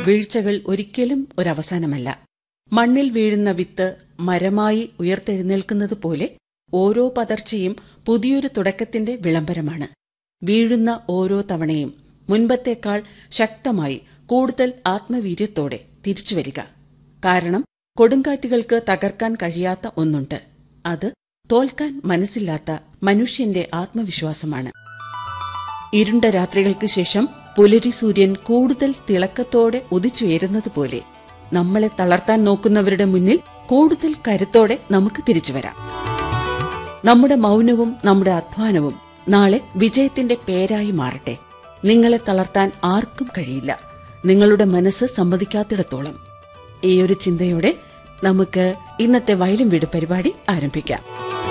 വീഴ്ചകൾ ഒരിക്കലും ഒരവസാനമല്ല മണ്ണിൽ വീഴുന്ന വിത്ത് മരമായി ഉയർത്തെഴുന്നേൽക്കുന്നത് പോലെ ഓരോ പതർച്ചയും പുതിയൊരു തുടക്കത്തിന്റെ വിളംബരമാണ് വീഴുന്ന ഓരോ തവണയും മുൻപത്തേക്കാൾ ശക്തമായി കൂടുതൽ ആത്മവീര്യത്തോടെ തിരിച്ചുവരിക കാരണം കൊടുങ്കാറ്റുകൾക്ക് തകർക്കാൻ കഴിയാത്ത ഒന്നുണ്ട് അത് തോൽക്കാൻ മനസ്സില്ലാത്ത മനുഷ്യന്റെ ആത്മവിശ്വാസമാണ് ഇരുണ്ട രാത്രികൾക്ക് ശേഷം പുലരി സൂര്യൻ കൂടുതൽ തിളക്കത്തോടെ ഉദിച്ചുയരുന്നത് പോലെ നമ്മളെ തളർത്താൻ നോക്കുന്നവരുടെ മുന്നിൽ കൂടുതൽ കരുത്തോടെ നമുക്ക് തിരിച്ചു വരാം നമ്മുടെ മൗനവും നമ്മുടെ അധ്വാനവും നാളെ വിജയത്തിന്റെ പേരായി മാറട്ടെ നിങ്ങളെ തളർത്താൻ ആർക്കും കഴിയില്ല നിങ്ങളുടെ മനസ്സ് സമ്മതിക്കാത്തിടത്തോളം ഈ ഒരു ചിന്തയോടെ നമുക്ക് ഇന്നത്തെ വയലും വീട് പരിപാടി ആരംഭിക്കാം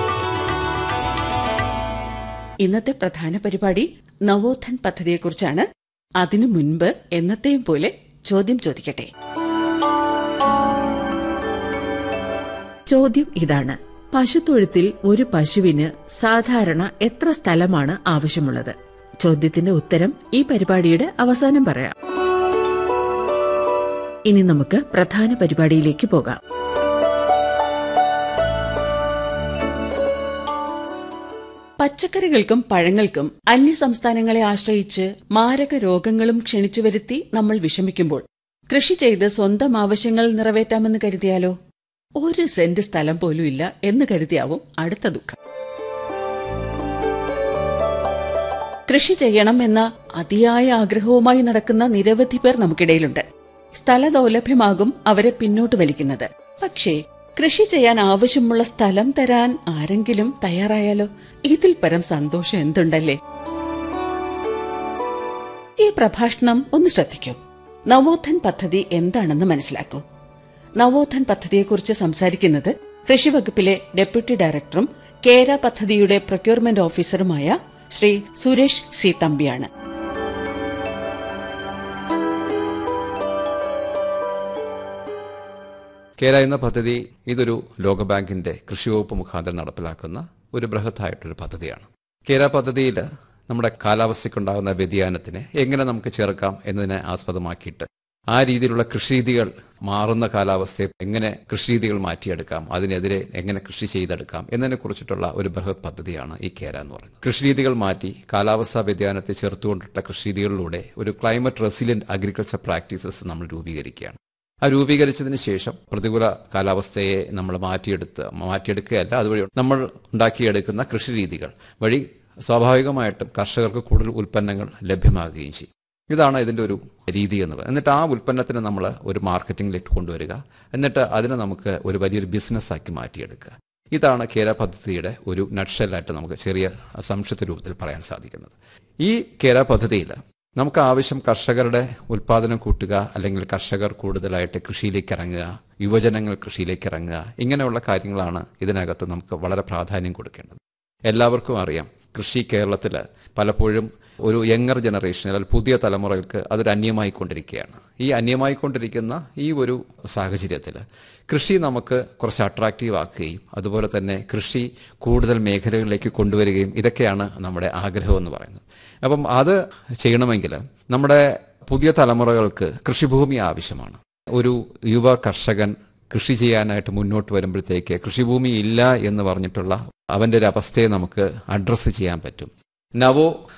ഇന്നത്തെ പ്രധാന പരിപാടി നവോത്ഥൻ പദ്ധതിയെക്കുറിച്ചാണ് അതിനു മുൻപ് എന്നത്തെയും പോലെ ചോദ്യം ചോദിക്കട്ടെ ചോദ്യം ഇതാണ് പശുത്തൊഴുത്തിൽ ഒരു പശുവിന് സാധാരണ എത്ര സ്ഥലമാണ് ആവശ്യമുള്ളത് ചോദ്യത്തിന്റെ ഉത്തരം ഈ പരിപാടിയുടെ അവസാനം പറയാം ഇനി നമുക്ക് പ്രധാന പരിപാടിയിലേക്ക് പോകാം പച്ചക്കറികൾക്കും പഴങ്ങൾക്കും അന്യ സംസ്ഥാനങ്ങളെ ആശ്രയിച്ച് മാരക രോഗങ്ങളും ക്ഷണിച്ചു വരുത്തി നമ്മൾ വിഷമിക്കുമ്പോൾ കൃഷി ചെയ്ത് സ്വന്തം ആവശ്യങ്ങൾ നിറവേറ്റാമെന്ന് കരുതിയാലോ ഒരു സെന്റ് സ്ഥലം പോലും ഇല്ല എന്ന് കരുതിയാവും അടുത്ത ദുഃഖം കൃഷി ചെയ്യണം എന്ന അതിയായ ആഗ്രഹവുമായി നടക്കുന്ന നിരവധി പേർ നമുക്കിടയിലുണ്ട് സ്ഥല ദൗലഭ്യമാകും അവരെ പിന്നോട്ട് വലിക്കുന്നത് പക്ഷേ കൃഷി ചെയ്യാൻ ആവശ്യമുള്ള സ്ഥലം തരാൻ ആരെങ്കിലും തയ്യാറായാലോ ഇതിൽ പരം സന്തോഷം എന്തുണ്ടല്ലേ ഈ പ്രഭാഷണം ഒന്ന് ശ്രദ്ധിക്കൂ നവോത്ഥൻ പദ്ധതി എന്താണെന്ന് മനസ്സിലാക്കൂ നവോത്ഥൻ പദ്ധതിയെക്കുറിച്ച് സംസാരിക്കുന്നത് കൃഷിവകുപ്പിലെ ഡെപ്യൂട്ടി ഡയറക്ടറും കേര പദ്ധതിയുടെ പ്രൊക്യൂർമെന്റ് ഓഫീസറുമായ ശ്രീ സുരേഷ് സി തമ്പിയാണ് കേര എന്ന പദ്ധതി ഇതൊരു ലോകബാങ്കിന്റെ കൃഷിവകുപ്പ് മുഖാന്തരം നടപ്പിലാക്കുന്ന ഒരു ബൃഹത്തായിട്ടൊരു പദ്ധതിയാണ് കേര പദ്ധതിയിൽ നമ്മുടെ കാലാവസ്ഥയ്ക്കുണ്ടാകുന്ന വ്യതിയാനത്തിനെ എങ്ങനെ നമുക്ക് ചേർക്കാം എന്നതിനെ ആസ്പദമാക്കിയിട്ട് ആ രീതിയിലുള്ള കൃഷിരീതികൾ മാറുന്ന കാലാവസ്ഥയെ എങ്ങനെ കൃഷിരീതികൾ മാറ്റിയെടുക്കാം അതിനെതിരെ എങ്ങനെ കൃഷി ചെയ്തെടുക്കാം എന്നതിനെ കുറിച്ചിട്ടുള്ള ഒരു ബൃഹത് പദ്ധതിയാണ് ഈ കേര എന്ന് പറയുന്നത് കൃഷിരീതികൾ മാറ്റി കാലാവസ്ഥാ വ്യതിയാനത്തെ ചേർത്തുകൊണ്ടിട്ടുള്ള കൃഷിരീതികളിലൂടെ ഒരു ക്ലൈമറ്റ് റെസിലിയന്റ് അഗ്രികൾച്ചർ പ്രാക്ടീസസ് നമ്മൾ രൂപീകരിക്കുകയാണ് ആ രൂപീകരിച്ചതിന് ശേഷം പ്രതികൂല കാലാവസ്ഥയെ നമ്മൾ മാറ്റിയെടുത്ത് മാറ്റിയെടുക്കുകയല്ല അതുവഴി നമ്മൾ ഉണ്ടാക്കിയെടുക്കുന്ന കൃഷിരീതികൾ വഴി സ്വാഭാവികമായിട്ടും കർഷകർക്ക് കൂടുതൽ ഉൽപ്പന്നങ്ങൾ ലഭ്യമാകുകയും ചെയ്യും ഇതാണ് ഇതിൻ്റെ ഒരു രീതി എന്ന് പറയുന്നത് എന്നിട്ട് ആ ഉൽപ്പന്നത്തിന് നമ്മൾ ഒരു മാർക്കറ്റിംഗിലേക്ക് കൊണ്ടുവരിക എന്നിട്ട് അതിനെ നമുക്ക് ഒരു വലിയൊരു ബിസിനസ്സാക്കി മാറ്റിയെടുക്കുക ഇതാണ് കേര പദ്ധതിയുടെ ഒരു നട്ഷലായിട്ട് നമുക്ക് ചെറിയ സംക്ഷിപ്ത രൂപത്തിൽ പറയാൻ സാധിക്കുന്നത് ഈ കേര പദ്ധതിയിൽ നമുക്ക് ആവശ്യം കർഷകരുടെ ഉൽപാദനം കൂട്ടുക അല്ലെങ്കിൽ കർഷകർ കൂടുതലായിട്ട് കൃഷിയിലേക്ക് ഇറങ്ങുക യുവജനങ്ങൾ കൃഷിയിലേക്ക് ഇറങ്ങുക ഇങ്ങനെയുള്ള കാര്യങ്ങളാണ് ഇതിനകത്ത് നമുക്ക് വളരെ പ്രാധാന്യം കൊടുക്കേണ്ടത് എല്ലാവർക്കും അറിയാം കൃഷി കേരളത്തിൽ പലപ്പോഴും ഒരു യങ്ങർ ജനറേഷൻ അല്ലെങ്കിൽ പുതിയ തലമുറകൾക്ക് അതൊരു അന്യമായിക്കൊണ്ടിരിക്കുകയാണ് ഈ അന്യമായിക്കൊണ്ടിരിക്കുന്ന ഈ ഒരു സാഹചര്യത്തിൽ കൃഷി നമുക്ക് കുറച്ച് അട്രാക്റ്റീവ് ആക്കുകയും അതുപോലെ തന്നെ കൃഷി കൂടുതൽ മേഖലകളിലേക്ക് കൊണ്ടുവരികയും ഇതൊക്കെയാണ് നമ്മുടെ ആഗ്രഹം എന്ന് പറയുന്നത് അപ്പം അത് ചെയ്യണമെങ്കിൽ നമ്മുടെ പുതിയ തലമുറകൾക്ക് കൃഷിഭൂമി ആവശ്യമാണ് ഒരു യുവ കർഷകൻ കൃഷി ചെയ്യാനായിട്ട് മുന്നോട്ട് വരുമ്പോഴത്തേക്ക് കൃഷിഭൂമി ഇല്ല എന്ന് പറഞ്ഞിട്ടുള്ള അവൻ്റെ ഒരു അവസ്ഥയെ നമുക്ക് അഡ്രസ്സ് ചെയ്യാൻ പറ്റും നവോ